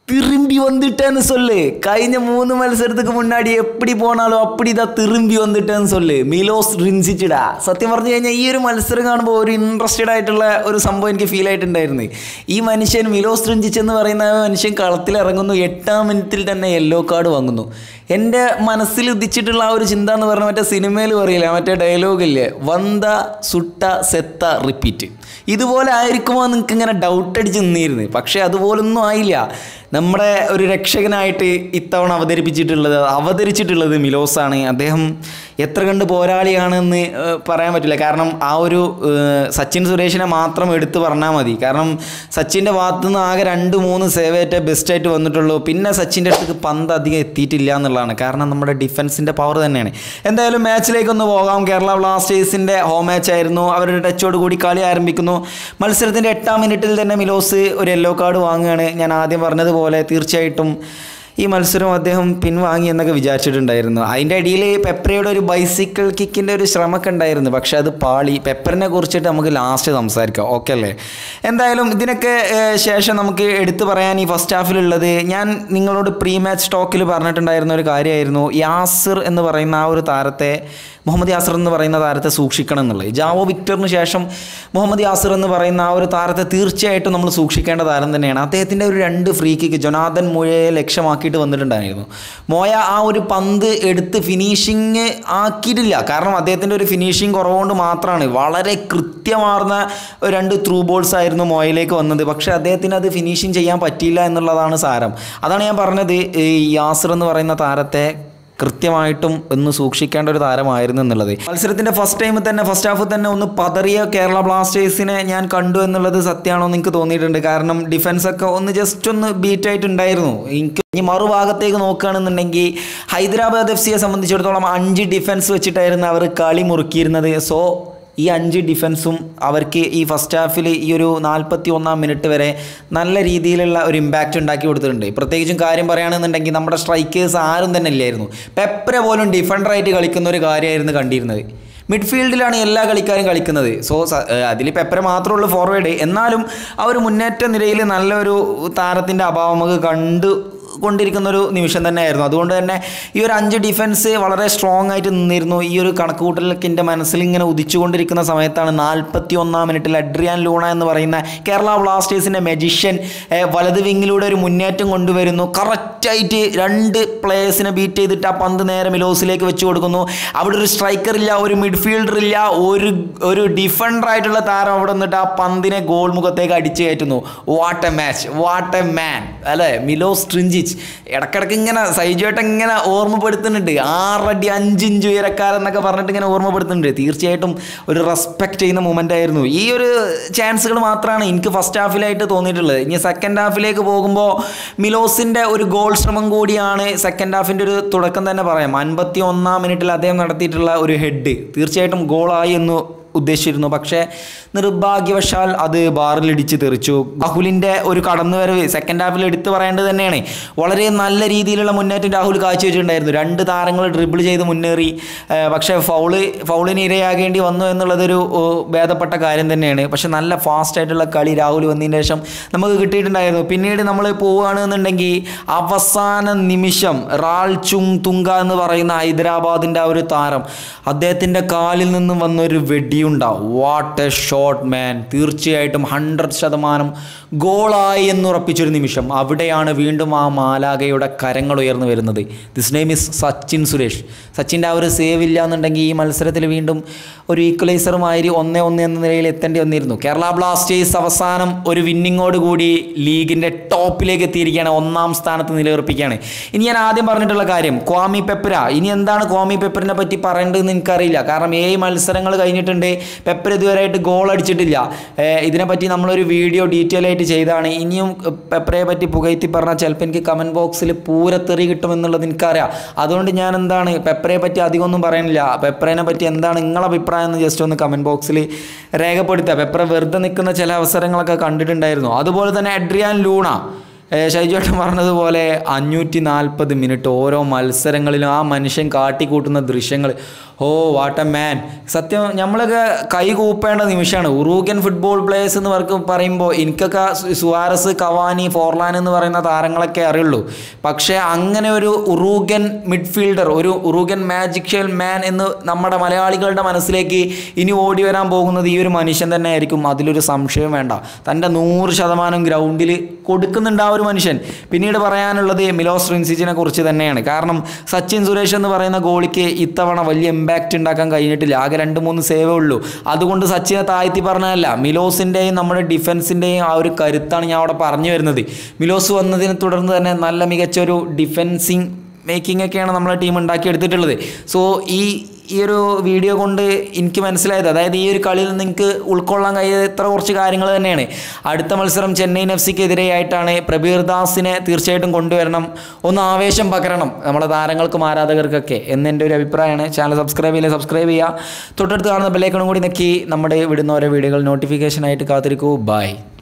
திரும்பி வந்துட்டேன்னு சொல்லு കഴിഞ്ഞ മൂന്ന് മത്സരத்துக்கு മുന്നാടി എപ്പടി പോണാലോ അപ്പടി ഇതാ തിരുമ്പി വന്നിട്ടെന്ന് சொல்லு മിലോസ് റിൻസിച്ചിടാ സത്യം പറഞ്ഞു കഴിഞ്ഞാൽ ഈ ഒരു മത്സരം കാണുമ്പോൾ ഒരു ഇൻട്രസ്റ്റഡ് ആയിട്ടുള്ള ഒരു സംഭവം എനിക്ക് ഫീൽ ആയിട്ടുണ്ടായിരുന്നു ഈ മനുഷ്യൻ മിലോസ് റിൻസിച്ച് എന്ന് പറയുന്ന ആ മനുഷ്യൻ കളത്തിൽ ഇറങ്ങുന്നു എട്ടാം മിനിറ്റിൽ തന്നെ യെല്ലോ കാർഡ് വാങ്ങുന്നു എൻ്റെ മനസ്സിൽ ഉദിച്ചിട്ടുള്ള ആ ഒരു ചിന്ത എന്ന് പറഞ്ഞാൽ മറ്റേ സിനിമയിൽ പറയില്ല മറ്റേ ഡയലോഗില്ലേ വന്ത സുട്ട സെത്ത റിപ്പീറ്റ് ഇതുപോലെ ആയിരിക്കുമോ എന്ന് നിങ്ങൾക്ക് ഇങ്ങനെ ഡൗട്ട് അടിച്ച് നിന്നിരുന്നു പക്ഷേ അതുപോലൊന്നും ആയില്ല നമ്മുടെ ഒരു രക്ഷകനായിട്ട് ഇത്തവണ അവതരിപ്പിച്ചിട്ടുള്ളത് അവതരിച്ചിട്ടുള്ളത് മിലോസാണ് അദ്ദേഹം എത്ര കണ്ട് പോരാളിയാണെന്ന് ഏഹ്, പറയാൻ പറ്റില്ല കാരണം ആ ഒരു ഏഹ്, സച്ചിൻ സുരേഷിനെ മാത്രം എടുത്തു പറഞ്ഞാൽ മതി കാരണം സച്ചിൻ്റെ ഭാഗത്തു നിന്ന് ആകെ രണ്ട് മൂന്ന് സേവേറ്റേ ബെസ്റ്റായിട്ട് വന്നിട്ടുള്ളൂ പിന്നെ സച്ചിൻ്റെ അടുത്തേക്ക് പന്ത് അധികം എത്തിയിട്ടില്ല എന്നുള്ളതാണ് കാരണം നമ്മുടെ ഡിഫൻസിൻ്റെ പവർ തന്നെയാണ് എന്തായാലും മാച്ചിലേക്കൊന്ന് പോകാം കേരള ബ്ലാസ്റ്റേഴ്സിൻ്റെ ഹോം മാച്ച് ആയിരുന്നു അവരുടെ ടച്ചോട് കൂടി കളി ആരംഭിക്കുന്നു മത്സരത്തിൻ്റെ എട്ടാം മിനിറ്റിൽ തന്നെ മിലോസ് ഒരു യെല്ലോ കാർഡ് വാങ്ങുകയാണ് ഞാൻ ആദ്യം പറഞ്ഞതുപോലെ തീർച്ചയായിട്ടും ഈ മത്സരം അദ്ദേഹം പിൻവാങ്ങി എന്നൊക്കെ വിചാരിച്ചിട്ടുണ്ടായിരുന്നു അതിൻ്റെ ഇടയിൽ പെപ്പറയുടെ ഒരു ബൈസിക്കിൾ കിക്കിൻ്റെ ഒരു ശ്രമമൊക്കെ ഉണ്ടായിരുന്നു പക്ഷേ അത് പാളി പെപ്പറിനെ കുറിച്ചിട്ട് നമുക്ക് ലാസ്റ്റ് സംസാരിക്കാം ഓക്കെ അല്ലേ എന്തായാലും ഇതിനൊക്കെ ഏഹ്, ശേഷം നമുക്ക് എടുത്തു പറയാൻ ഈ ഫസ്റ്റ് ഹാഫിലുള്ളത് ഞാൻ നിങ്ങളോട് പ്രീ മാച്ച് ടോക്കിൽ പറഞ്ഞിട്ടുണ്ടായിരുന്ന ഒരു കാര്യമായിരുന്നു യാസിർ എന്ന് പറയുന്ന ആ ഒരു താരത്തെ മുഹമ്മദ് യാസിർ എന്ന് പറയുന്ന താരത്തെ സൂക്ഷിക്കണം എന്നുള്ളത് ജാവോ വിക്ടറിന് ശേഷം മുഹമ്മദ് യാസിർ എന്ന് പറയുന്ന ആ ഒരു താരത്തെ തീർച്ചയായിട്ടും നമ്മൾ സൂക്ഷിക്കേണ്ട താരം തന്നെയാണ് അദ്ദേഹത്തിൻ്റെ ഒരു രണ്ട് ഫ്രീ കിക്ക് ജൊനാഥൻ മുഴയെ ലക്ഷ്യമാക്കിയിട്ട് വന്നിട്ടുണ്ടായിരുന്നു മോയ ആ ഒരു പന്ത് എടുത്ത് ഫിനിഷിങ് ആക്കിയിട്ടില്ല കാരണം അദ്ദേഹത്തിൻ്റെ ഒരു ഫിനിഷിങ് കുറവുകൊണ്ട് മാത്രമാണ് വളരെ കൃത്യമാർന്ന ഒരു രണ്ട് ത്രൂ ബോൾസ് ആയിരുന്നു മോയയിലേക്ക് വന്നത് പക്ഷേ അദ്ദേഹത്തിന് അത് ഫിനിഷിങ് ചെയ്യാൻ പറ്റിയില്ല എന്നുള്ളതാണ് സാരം അതാണ് ഞാൻ പറഞ്ഞത് ഈ യാസിർ എന്ന് പറയുന്ന താരത്തെ കൃത്യമായിട്ടും ഒന്ന് സൂക്ഷിക്കേണ്ട ഒരു താരമായിരുന്നു എന്നുള്ളത് മത്സരത്തിന്റെ ഫസ്റ്റ് ടൈം തന്നെ ഫസ്റ്റ് ഹാഫ് തന്നെ ഒന്ന് പതറിയ കേരള ബ്ലാസ്റ്റേഴ്സിനെ ഞാൻ കണ്ടു എന്നുള്ളത് സത്യമാണോ എന്ന് എനിക്ക് തോന്നിയിട്ടുണ്ട് കാരണം ഡിഫൻസ് ഒക്കെ ഒന്ന് ജസ്റ്റ് ഒന്ന് ബീറ്റ് ആയിട്ടുണ്ടായിരുന്നു എനിക്ക് ഇനി മറുഭാഗത്തേക്ക് നോക്കുകയാണെന്നുണ്ടെങ്കിൽ ഹൈദരാബാദ് എഫ് സിയെ സംബന്ധിച്ചിടത്തോളം അഞ്ച് ഡിഫൻസ് വെച്ചിട്ടായിരുന്നു അവർ കളി മുറുക്കിയിരുന്നത് സോ ഈ അഞ്ച് ഡിഫൻസും അവർക്ക് ഈ ഫസ്റ്റ് ഹാഫിൽ ഈ ഒരു നാൽപ്പത്തി ഒന്നാം മിനിറ്റ് വരെ നല്ല രീതിയിലുള്ള ഒരു ഇമ്പാക്റ്റ് ഉണ്ടാക്കി കൊടുത്തിട്ടുണ്ട് പ്രത്യേകിച്ചും കാര്യം പറയുകയാണെന്നുണ്ടെങ്കിൽ നമ്മുടെ സ്ട്രൈക്കേഴ്സ് ആരും തന്നെ ഇല്ലായിരുന്നു പെപ്പര പോലും ഡിഫൻഡറായിട്ട് കളിക്കുന്ന ഒരു കാര്യമായിരുന്നു കണ്ടിരുന്നത് മിഡ്ഫീൽഡിലാണ് എല്ലാ കളിക്കാരും കളിക്കുന്നത് സോ അതിൽ പെപ്പര മാത്രമേ ഉള്ളൂ ഫോർവേഡ് എന്നാലും ആ ഒരു മുന്നേറ്റ നിരയിൽ നല്ലൊരു താരത്തിൻ്റെ അഭാവം നമുക്ക് കണ്ടു കൊണ്ടിരിക്കുന്ന ഒരു നിമിഷം തന്നെയായിരുന്നു അതുകൊണ്ട് തന്നെ ഈ ഒരു അഞ്ച് ഡിഫൻസ് വളരെ സ്ട്രോങ് ആയിട്ട് നിന്നിരുന്നു ഈ ഒരു കണക്കുകൂട്ടലൊക്കെ എൻ്റെ മനസ്സിൽ ഇങ്ങനെ ഉദിച്ചുകൊണ്ടിരിക്കുന്ന സമയത്താണ് നാൽപ്പത്തി ഒന്നാം മിനിറ്റിൽ അഡ്രിയാൻ ലൂണ എന്ന് പറയുന്ന കേരള ബ്ലാസ്റ്റേഴ്സിൻ്റെ മെജിഷ്യൻ വലത് വിങ്ങിലൂടെ ഒരു മുന്നേറ്റം കൊണ്ടുവരുന്നു കറക്റ്റായിട്ട് രണ്ട് പ്ലേയേഴ്സിനെ ബീറ്റ് ചെയ്തിട്ട് ആ പന്ത് നേരെ മിലോസിലേക്ക് വെച്ച് കൊടുക്കുന്നു അവിടെ ഒരു സ്ട്രൈക്കർ ഇല്ല ഒരു മിഡ്ഫീൽഡർ ഇല്ല ഒരു ഒരു ഡിഫൻഡർ ആയിട്ടുള്ള താരം അവിടെ നിന്നിട്ട് ആ പന്തിനെ ഗോൾ മുഖത്തേക്ക് അടിച്ചു കയറ്റുന്നു what a match what a man അല്ലേ മിലോസ് ട്രിഞ്ചിച്ച് ഇടക്കിടക്ക് ഇങ്ങനെ സൈജുവേട്ടൻ ഇങ്ങനെ ഓർമ്മപ്പെടുത്തുന്നുണ്ട് ആറടി അഞ്ചിഞ്ച് ഉയരക്കാരൻ എന്നൊക്കെ പറഞ്ഞിട്ട് ഇങ്ങനെ ഓർമ്മപ്പെടുത്തുന്നുണ്ട് തീർച്ചയായിട്ടും ഒരു റെസ്പെക്ട് ചെയ്യുന്ന മൊമെൻ്റ് ആയിരുന്നു ഈ ഒരു ചാൻസുകൾ മാത്രമാണ് എനിക്ക് ഫസ്റ്റ് ഹാഫിലായിട്ട് തോന്നിയിട്ടുള്ളത് ഇനി സെക്കൻഡ് ഹാഫിലേക്ക് പോകുമ്പോൾ മിലോസിൻ്റെ ഒരു ഗോൾ ശ്രമം കൂടിയാണ് സെക്കൻഡ് ഹാഫിൻ്റെ ഒരു തുടക്കം തന്നെ പറയാം അൻപത്തി ഒന്നാം മിനിറ്റിൽ അദ്ദേഹം നടത്തിയിട്ടുള്ള ഒരു ഹെഡ് തീർച്ചയായിട്ടും ഗോളായി എന്ന് ഉദ്ദേശിച്ചിരുന്നു പക്ഷേ നിർഭാഗ്യവശാൽ അത് ബാറിലിടിച്ച് തെറിച്ചു രാഹുലിൻ്റെ ഒരു കടന്നുവരവ് സെക്കൻഡ് ഹാഫിൽ എടുത്തു പറയേണ്ടത് തന്നെയാണ് വളരെ നല്ല രീതിയിലുള്ള മുന്നേറ്റം രാഹുൽ കാഴ്ചവെച്ചിട്ടുണ്ടായിരുന്നു രണ്ട് താരങ്ങൾ ഡ്രിബിൾ ചെയ്ത് മുന്നേറി ഏഹ് പക്ഷേ ഫൗള് ഫൗളിന് ഇരയാകേണ്ടി വന്നു എന്നുള്ളതൊരു ഓ, ഭേദപ്പെട്ട കാര്യം തന്നെയാണ് പക്ഷെ നല്ല ഫാസ്റ്റ് ആയിട്ടുള്ള കളി രാഹുൽ വന്നതിന് ശേഷം നമുക്ക് കിട്ടിയിട്ടുണ്ടായിരുന്നു പിന്നീട് നമ്മൾ പോവുകയാണെന്നുണ്ടെങ്കിൽ അവസാന നിമിഷം റാൾ ചുങ് തുങ്ക എന്ന് പറയുന്ന ഹൈദരാബാദിൻ്റെ ആ ഒരു താരം അദ്ദേഹത്തിൻ്റെ കാലിൽ നിന്നും വന്ന ഒരു വെടിയുണ്ട വാട്ട് എ ഷോട്ട് മാൻ തീർച്ചയായിട്ടും ഹൺഡ്രഡ് ശതമാനം ഗോളായി എന്നുറപ്പിച്ചൊരു നിമിഷം അവിടെയാണ് വീണ്ടും ആ മാലാകയുടെ കരങ്ങൾ ഉയർന്നു വരുന്നത് this name is Sachin Suresh സച്ചിൻ്റെ ആ ഒരു സേവ് ഇല്ല എന്നുണ്ടെങ്കിൽ ഈ മത്സരത്തിൽ വീണ്ടും ഒരു ഈക്വലൈസറുമാതിരി ഒന്നേ ഒന്ന് എന്ന നിലയിൽ എത്തേണ്ടി വന്നിരുന്നു കേരള ബ്ലാസ്റ്റേഴ്സ് അവസാനം ഒരു വിന്നിങ്ങോട് കൂടി ലീഗിൻ്റെ ടോപ്പിലേക്ക് എത്തിയിരിക്കുകയാണ് ഒന്നാം സ്ഥാനത്ത് നിലയുറപ്പിക്കുകയാണ് ഇനി ഞാൻ ആദ്യം പറഞ്ഞിട്ടുള്ള കാര്യം ക്വാമി പെപ്പര ഇനി എന്താണ് ക്വാമി പെപ്പറിനെ പറ്റി പറയേണ്ടതെന്ന് എനിക്കറിയില്ല കാരണം ഏഴ് മത്സരങ്ങൾ കഴിഞ്ഞിട്ടുണ്ട് പെപ്പർ ഇതുവരെയായിട്ട് ഗോൾ അടിച്ചിട്ടില്ല ഏഹ് ഇതിനെപ്പറ്റി നമ്മളൊരു വീഡിയോ ഡീറ്റെയിൽ ആയിട്ട് ചെയ്താണ് ഇനിയും പെപ്പറയെ പറ്റി പുകഴ്ത്തി പറഞ്ഞാൽ ചിലപ്പോൾ എനിക്ക് കമൻറ്റ് ബോക്സിൽ പൂരത്തെറി കിട്ടുമെന്നുള്ളത് എനിക്കറിയാം അതുകൊണ്ട് ഞാൻ എന്താണ് പെപ്പറയെ പറ്റി അധികമൊന്നും പറയുന്നില്ല പെപ്പറേനെ പറ്റി എന്താണ് നിങ്ങളുടെ അഭിപ്രായം എന്ന് ജസ്റ്റ് ഒന്ന് കമൻറ്റ് ബോക്സിൽ രേഖപ്പെടുത്തുക പെപ്പറ വെറുതെ നിൽക്കുന്ന ചില അവസരങ്ങളൊക്കെ കണ്ടിട്ടുണ്ടായിരുന്നു അതുപോലെ തന്നെ അഡ്രിയാൻ ലൂണ ഏഹ് ഷൈജുവേട്ടൻ പറഞ്ഞതുപോലെ അഞ്ഞൂറ്റി നാൽപ്പത് മിനിറ്റ് ഓരോ മത്സരങ്ങളിലും ആ മനുഷ്യൻ കാട്ടിക്കൂട്ടുന്ന ദൃശ്യങ്ങൾ ഓ വാട്ട് എ മാൻ സത്യം നമ്മളൊക്കെ കൈ കൂപ്പേണ്ട നിമിഷമാണ് ഉറൂഗ്യൻ ഫുട്ബോൾ പ്ലേയേഴ്സ് എന്ന് പറ പറയുമ്പോൾ എനിക്കൊക്കെ സു- സുവാരസ് കവാനി ഫോർലാൻ എന്ന് പറയുന്ന താരങ്ങളൊക്കെ അറിയുള്ളൂ പക്ഷേ അങ്ങനെ ഒരു ഉറൂഗ്യൻ മിഡ്ഫീൽഡർ ഒരു ഉറൂഗ്യൻ മാജിഷ്യൽ മാൻ എന്ന് നമ്മുടെ മലയാളികളുടെ മനസ്സിലേക്ക് ഇനി ഓടി വരാൻ പോകുന്നത് ഈ ഒരു മനുഷ്യൻ തന്നെ ആയിരിക്കും അതിലൊരു സംശയം വേണ്ട തൻ്റെ നൂറ് ശതമാനം ഗ്രൗണ്ടിൽ കൊടുക്കുന്നുണ്ട് ആ ഒരു മനുഷ്യൻ പിന്നീട് പറയാനുള്ളത് മിലോസ് റിൻസിച്ചിനെ കുറിച്ച് തന്നെയാണ് കാരണം സച്ചിൻ സുരേഷ് എന്ന് പറയുന്ന ഗോളിക്ക് ഇത്തവണ വലിയ ഇമ്പാക്റ്റ് ഉണ്ടാക്കാൻ കഴിഞ്ഞിട്ടില്ല ആകെ രണ്ട് മൂന്ന് സേവേ ഉള്ളൂ അതുകൊണ്ട് സച്ചിനെ താഴ്ത്തി പറഞ്ഞതല്ല മിലോസിൻ്റെയും നമ്മുടെ ഡിഫൻസിൻ്റെയും ആ ഒരു കരുത്താണ് ഞാൻ അവിടെ പറഞ്ഞു വരുന്നത് മിലോസ് വന്നതിനെ തുടർന്ന് തന്നെ നല്ല മികച്ച ഒരു ഡിഫെൻസിങ് മേക്കിംഗ് ഒക്കെയാണ് നമ്മളെ ടീം ഉണ്ടാക്കിയെടുത്തിട്ടുള്ളത് സോ ഈ ഈ ഒരു വീഡിയോ കൊണ്ട് എനിക്ക് മനസ്സിലായത് അതായത് ഈ ഒരു കളിയിൽ നിന്ന് നിങ്ങൾക്ക് ഉൾക്കൊള്ളാൻ കഴിയാത്ത ഇത്ര കുറച്ച് കാര്യങ്ങൾ തന്നെയാണ് അടുത്ത മത്സരം ചെന്നൈയിൻ എഫ് സിക്ക് എതിരെയായിട്ടാണ് പ്രബീർ ദാസിനെ തീർച്ചയായിട്ടും കൊണ്ടുവരണം ഒന്ന് ആവേശം പകരണം നമ്മുടെ താരങ്ങൾക്കും ആരാധകർക്കൊക്കെ എന്ന് എൻ്റെ ഒരു അഭിപ്രായമാണ് ചാനൽ സബ്സ്ക്രൈബ് ചെയ്യില്ല സബ്സ്ക്രൈബ് ചെയ്യുക തൊട്ടടുത്ത് കാണുന്ന ബെല്ലൈക്കണും കൂടി നെക്കി നമ്മുടെ വിടുന്ന ഓരോ വീഡിയോകൾ നോട്ടിഫിക്കേഷനായിട്ട് കാത്തിരിക്കൂ ബൈ